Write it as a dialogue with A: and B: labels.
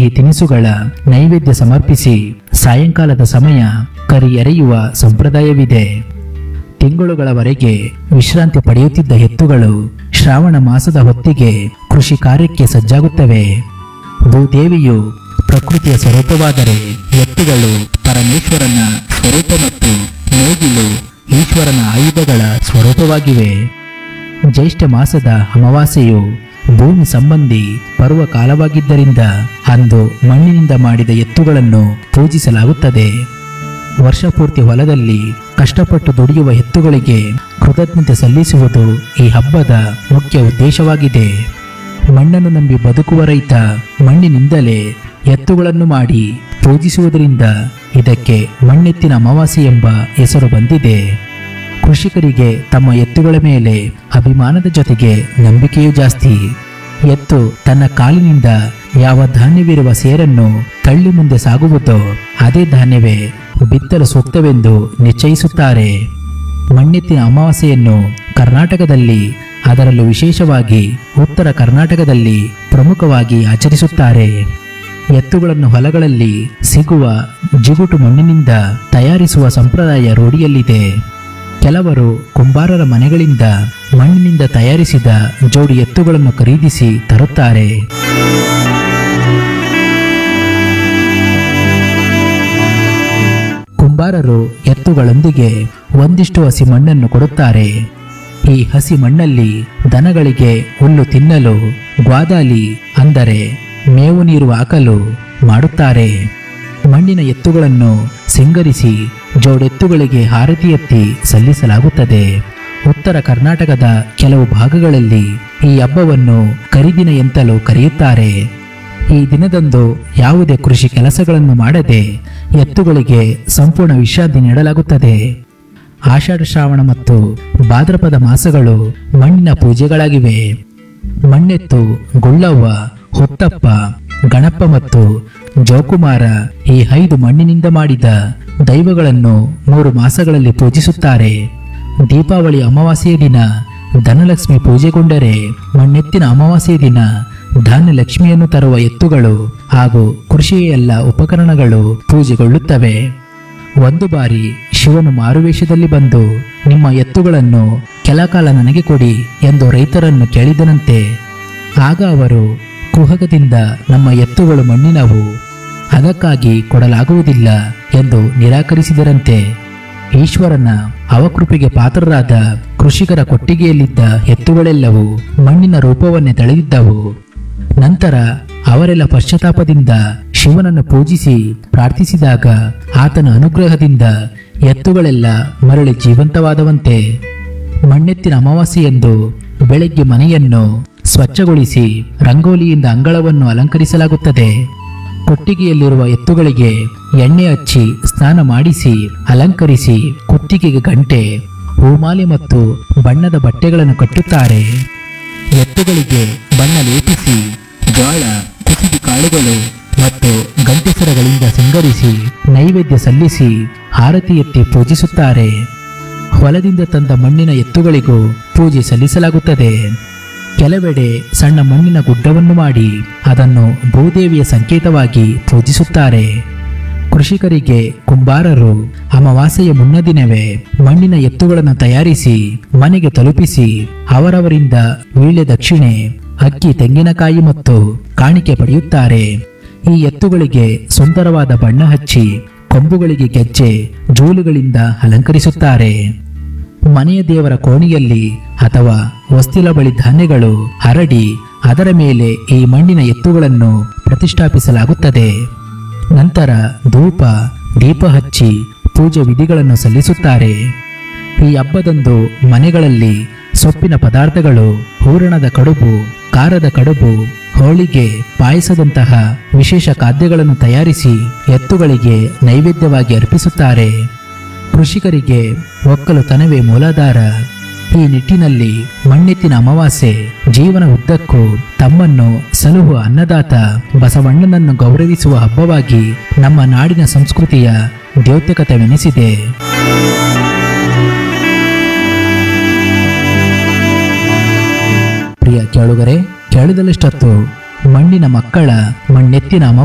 A: ಸಿಹಿ ತಿನಿಸುಗಳ ನೈವೇದ್ಯ ಸಮರ್ಪಿಸಿ ಸಾಯಂಕಾಲದ ಸಮಯ ಕರಿ ಎರೆಯುವ ಸಂಪ್ರದಾಯವಿದೆ ತಿಂಗಳುಗಳವರೆಗೆ ವಿಶ್ರಾಂತಿ ಪಡೆಯುತ್ತಿದ್ದ ಎತ್ತುಗಳು ಶ್ರಾವಣ ಮಾಸದ ಹೊತ್ತಿಗೆ ಕೃಷಿ ಕಾರ್ಯಕ್ಕೆ ಸಜ್ಜಾಗುತ್ತವೆ ಭೂದೇವಿಯು ಪ್ರಕೃತಿಯ ಸ್ವರೂಪವಾದರೆ ಎತ್ತುಗಳು ಪರಮೇಶ್ವರನ ಸ್ವರೂಪ ಮತ್ತು ನೇಗಿಲು ಈಶ್ವರನ ಆಯುಧಗಳ ಸ್ವರೂಪವಾಗಿವೆ ಜ್ಯೇಷ್ಠ ಮಾಸದ ಅಮಾವಾಸ್ಯೆಯು ಭೂಮಿ ಸಂಬಂಧಿ ಪರ್ವ ಕಾಲವಾಗಿದ್ದರಿಂದ ಅಂದು ಮಣ್ಣಿನಿಂದ ಮಾಡಿದ ಎತ್ತುಗಳನ್ನು ಪೂಜಿಸಲಾಗುತ್ತದೆ ವರ್ಷಪೂರ್ತಿ ಹೊಲದಲ್ಲಿ ಕಷ್ಟಪಟ್ಟು ದುಡಿಯುವ ಎತ್ತುಗಳಿಗೆ ಕೃತಜ್ಞತೆ ಸಲ್ಲಿಸುವುದು ಈ ಹಬ್ಬದ ಮುಖ್ಯ ಉದ್ದೇಶವಾಗಿದೆ ಮಣ್ಣನ್ನು ನಂಬಿ ಬದುಕುವ ರೈತ ಮಣ್ಣಿನಿಂದಲೇ ಎತ್ತುಗಳನ್ನು ಮಾಡಿ ಪೂಜಿಸುವುದರಿಂದ ಇದಕ್ಕೆ ಮಣ್ಣೆತ್ತಿನ ಅಮಾವಾಸ್ಯೆ ಎಂಬ ಹೆಸರು ಬಂದಿದೆ ಕೃಷಿಕರಿಗೆ ತಮ್ಮ ಎತ್ತುಗಳ ಮೇಲೆ ಅಭಿಮಾನದ ಜೊತೆಗೆ ನಂಬಿಕೆಯೂ ಜಾಸ್ತಿ ಎತ್ತು ತನ್ನ ಕಾಲಿನಿಂದ ಯಾವ ಧಾನ್ಯವಿರುವ ಸೇರನ್ನು ತಳ್ಳಿ ಮುಂದೆ ಸಾಗುವುದೋ ಅದೇ ಧಾನ್ಯವೇ ಬಿತ್ತಲು ಸೂಕ್ತವೆಂದು ನಿಶ್ಚಯಿಸುತ್ತಾರೆ ಮಣ್ಣೆತ್ತಿನ ಅಮಾವಾಸ್ಯೆಯನ್ನು ಕರ್ನಾಟಕದಲ್ಲಿ ಅದರಲ್ಲೂ ವಿಶೇಷವಾಗಿ ಉತ್ತರ ಕರ್ನಾಟಕದಲ್ಲಿ ಪ್ರಮುಖವಾಗಿ ಆಚರಿಸುತ್ತಾರೆ ಎತ್ತುಗಳನ್ನು ಹೊಲಗಳಲ್ಲಿ ಸಿಗುವ ಜಿಗುಟು ಮಣ್ಣಿನಿಂದ ತಯಾರಿಸುವ ಸಂಪ್ರದಾಯ ರೂಢಿಯಲ್ಲಿದೆ ಕೆಲವರು ಕುಂಬಾರರ ಮನೆಗಳಿಂದ ಮಣ್ಣಿನಿಂದ ತಯಾರಿಸಿದ ಜೋಡಿ ಎತ್ತುಗಳನ್ನು ಖರೀದಿಸಿ ತರುತ್ತಾರೆ ಕುಂಬಾರರು ಎತ್ತುಗಳೊಂದಿಗೆ ಒಂದಿಷ್ಟು ಹಸಿ ಮಣ್ಣನ್ನು ಕೊಡುತ್ತಾರೆ ಈ ಹಸಿ ಮಣ್ಣಲ್ಲಿ ದನಗಳಿಗೆ ಹುಲ್ಲು ತಿನ್ನಲು ಗ್ವಾದಾಲಿ ಅಂದರೆ ಮೇವು ನೀರು ಹಾಕಲು ಮಾಡುತ್ತಾರೆ ಮಣ್ಣಿನ ಎತ್ತುಗಳನ್ನು ಸಿಂಗರಿಸಿ ಜೋಡೆತ್ತುಗಳಿಗೆ ಹಾರತಿ ಎತ್ತಿ ಸಲ್ಲಿಸಲಾಗುತ್ತದೆ ಉತ್ತರ ಕರ್ನಾಟಕದ ಕೆಲವು ಭಾಗಗಳಲ್ಲಿ ಈ ಹಬ್ಬವನ್ನು ಕರಿದಿನ ಎಂತಲೂ ಕರೆಯುತ್ತಾರೆ ಈ ದಿನದಂದು ಯಾವುದೇ ಕೃಷಿ ಕೆಲಸಗಳನ್ನು ಮಾಡದೆ ಎತ್ತುಗಳಿಗೆ ಸಂಪೂರ್ಣ ವಿಶ್ರಾಂತಿ ನೀಡಲಾಗುತ್ತದೆ ಆಷಾಢ ಶ್ರಾವಣ ಮತ್ತು ಭಾದ್ರಪದ ಮಾಸಗಳು ಮಣ್ಣಿನ ಪೂಜೆಗಳಾಗಿವೆ ಮಣ್ಣೆತ್ತು ಗುಳ್ಳವ್ವ ಹುತ್ತಪ್ಪ ಗಣಪ ಮತ್ತು ಜೋಕುಮಾರ ಈ ಐದು ಮಣ್ಣಿನಿಂದ ಮಾಡಿದ ದೈವಗಳನ್ನು ಮೂರು ಮಾಸಗಳಲ್ಲಿ ಪೂಜಿಸುತ್ತಾರೆ ದೀಪಾವಳಿ ಅಮಾವಾಸ್ಯೆಯ ದಿನ ಧನಲಕ್ಷ್ಮಿ ಪೂಜೆಗೊಂಡರೆ ಮಣ್ಣೆತ್ತಿನ ಅಮಾವಾಸ್ಯೆಯ ದಿನ ಧಾನ್ಯಲಕ್ಷ್ಮಿಯನ್ನು ತರುವ ಎತ್ತುಗಳು ಹಾಗೂ ಕೃಷಿಯ ಎಲ್ಲ ಉಪಕರಣಗಳು ಪೂಜೆಗೊಳ್ಳುತ್ತವೆ ಒಂದು ಬಾರಿ ಶಿವನು ಮಾರುವೇಷದಲ್ಲಿ ಬಂದು ನಿಮ್ಮ ಎತ್ತುಗಳನ್ನು ಕೆಲಕಾಲ ನನಗೆ ಕೊಡಿ ಎಂದು ರೈತರನ್ನು ಕೇಳಿದನಂತೆ ಆಗ ಅವರು ಕುಹಕದಿಂದ ನಮ್ಮ ಎತ್ತುಗಳು ಮಣ್ಣಿನವು ಅದಕ್ಕಾಗಿ ಕೊಡಲಾಗುವುದಿಲ್ಲ ಎಂದು ನಿರಾಕರಿಸಿದರಂತೆ ಈಶ್ವರನ ಅವಕೃಪೆಗೆ ಪಾತ್ರರಾದ ಕೃಷಿಕರ ಕೊಟ್ಟಿಗೆಯಲ್ಲಿದ್ದ ಎತ್ತುಗಳೆಲ್ಲವೂ ಮಣ್ಣಿನ ರೂಪವನ್ನೇ ತಳೆದಿದ್ದವು ನಂತರ ಅವರೆಲ್ಲ ಪಶ್ಚಾತ್ತಾಪದಿಂದ ಶಿವನನ್ನು ಪೂಜಿಸಿ ಪ್ರಾರ್ಥಿಸಿದಾಗ ಆತನ ಅನುಗ್ರಹದಿಂದ ಎತ್ತುಗಳೆಲ್ಲ ಮರಳಿ ಜೀವಂತವಾದವಂತೆ ಮಣ್ಣೆತ್ತಿನ ಅಮಾವಾಸ್ಯೆಯಂದು ಬೆಳಗ್ಗೆ ಮನೆಯನ್ನು ಸ್ವಚ್ಛಗೊಳಿಸಿ ರಂಗೋಲಿಯಿಂದ ಅಂಗಳವನ್ನು ಅಲಂಕರಿಸಲಾಗುತ್ತದೆ ಕೊಟ್ಟಿಗೆಯಲ್ಲಿರುವ ಎತ್ತುಗಳಿಗೆ ಎಣ್ಣೆ ಹಚ್ಚಿ ಸ್ನಾನ ಮಾಡಿಸಿ ಅಲಂಕರಿಸಿ ಕುತ್ತಿಗೆಗೆ ಗಂಟೆ ಹೂಮಾಲೆ ಮತ್ತು ಬಣ್ಣದ ಬಟ್ಟೆಗಳನ್ನು ಕಟ್ಟುತ್ತಾರೆ ಎತ್ತುಗಳಿಗೆ ಬಣ್ಣ ಲೇಪಿಸಿ ಜೋಳ ಕುಸಿದು ಕಾಳುಗಳು ಮತ್ತು ಗಂಟೆಸರಗಳಿಂದ ಸಿಂಗರಿಸಿ ನೈವೇದ್ಯ ಸಲ್ಲಿಸಿ ಆರತಿ ಎತ್ತಿ ಪೂಜಿಸುತ್ತಾರೆ ಹೊಲದಿಂದ ತಂದ ಮಣ್ಣಿನ ಎತ್ತುಗಳಿಗೂ ಪೂಜೆ ಸಲ್ಲಿಸಲಾಗುತ್ತದೆ ಕೆಲವೆಡೆ ಸಣ್ಣ ಮಣ್ಣಿನ ಗುಡ್ಡವನ್ನು ಮಾಡಿ ಅದನ್ನು ಭೂದೇವಿಯ ಸಂಕೇತವಾಗಿ ಪೂಜಿಸುತ್ತಾರೆ ಕೃಷಿಕರಿಗೆ ಕುಂಬಾರರು ಅಮಾವಾಸ್ಯೆಯ ಮುನ್ನ ದಿನವೇ ಮಣ್ಣಿನ ಎತ್ತುಗಳನ್ನು ತಯಾರಿಸಿ ಮನೆಗೆ ತಲುಪಿಸಿ ಅವರವರಿಂದ ವೀಳ್ಯ ದಕ್ಷಿಣೆ ಅಕ್ಕಿ ತೆಂಗಿನಕಾಯಿ ಮತ್ತು ಕಾಣಿಕೆ ಪಡೆಯುತ್ತಾರೆ ಈ ಎತ್ತುಗಳಿಗೆ ಸುಂದರವಾದ ಬಣ್ಣ ಹಚ್ಚಿ ಕೊಂಬುಗಳಿಗೆ ಗೆಜ್ಜೆ ಜೂಲುಗಳಿಂದ ಅಲಂಕರಿಸುತ್ತಾರೆ ಮನೆಯ ದೇವರ ಕೋಣೆಯಲ್ಲಿ ಅಥವಾ ಹೊಸ್ತಿಲ ಬಳಿ ಧಾನ್ಯಗಳು ಹರಡಿ ಅದರ ಮೇಲೆ ಈ ಮಣ್ಣಿನ ಎತ್ತುಗಳನ್ನು ಪ್ರತಿಷ್ಠಾಪಿಸಲಾಗುತ್ತದೆ ನಂತರ ಧೂಪ ದೀಪ ಹಚ್ಚಿ ಪೂಜೆ ವಿಧಿಗಳನ್ನು ಸಲ್ಲಿಸುತ್ತಾರೆ ಈ ಹಬ್ಬದಂದು ಮನೆಗಳಲ್ಲಿ ಸೊಪ್ಪಿನ ಪದಾರ್ಥಗಳು ಹೂರಣದ ಕಡುಬು ಖಾರದ ಕಡುಬು ಹೋಳಿಗೆ ಪಾಯಸದಂತಹ ವಿಶೇಷ ಖಾದ್ಯಗಳನ್ನು ತಯಾರಿಸಿ ಎತ್ತುಗಳಿಗೆ ನೈವೇದ್ಯವಾಗಿ ಅರ್ಪಿಸುತ್ತಾರೆ ಕೃಷಿಕರಿಗೆ ಒಕ್ಕಲುತನವೇ ಮೂಲಾಧಾರ ಈ ನಿಟ್ಟಿನಲ್ಲಿ ಮಣ್ಣೆತ್ತಿನ ಅಮಾವಾಸ್ಯೆ ಜೀವನ ಉದ್ದಕ್ಕೂ ತಮ್ಮನ್ನು ಸಲುಹುವ ಅನ್ನದಾತ ಬಸವಣ್ಣನನ್ನು ಗೌರವಿಸುವ ಹಬ್ಬವಾಗಿ ನಮ್ಮ ನಾಡಿನ ಸಂಸ್ಕೃತಿಯ ದ್ಯೋತಕತೆವೆನಿಸಿದೆ ಪ್ರಿಯ ಕೇಳುಗರೆ ಕೇಳಿದಲಿಷ್ಟೊತ್ತು ಮಣ್ಣಿನ ಮಕ್ಕಳ ಮಣ್ಣೆತ್ತಿನ ಅಮಾವಾಸ್ಯೆ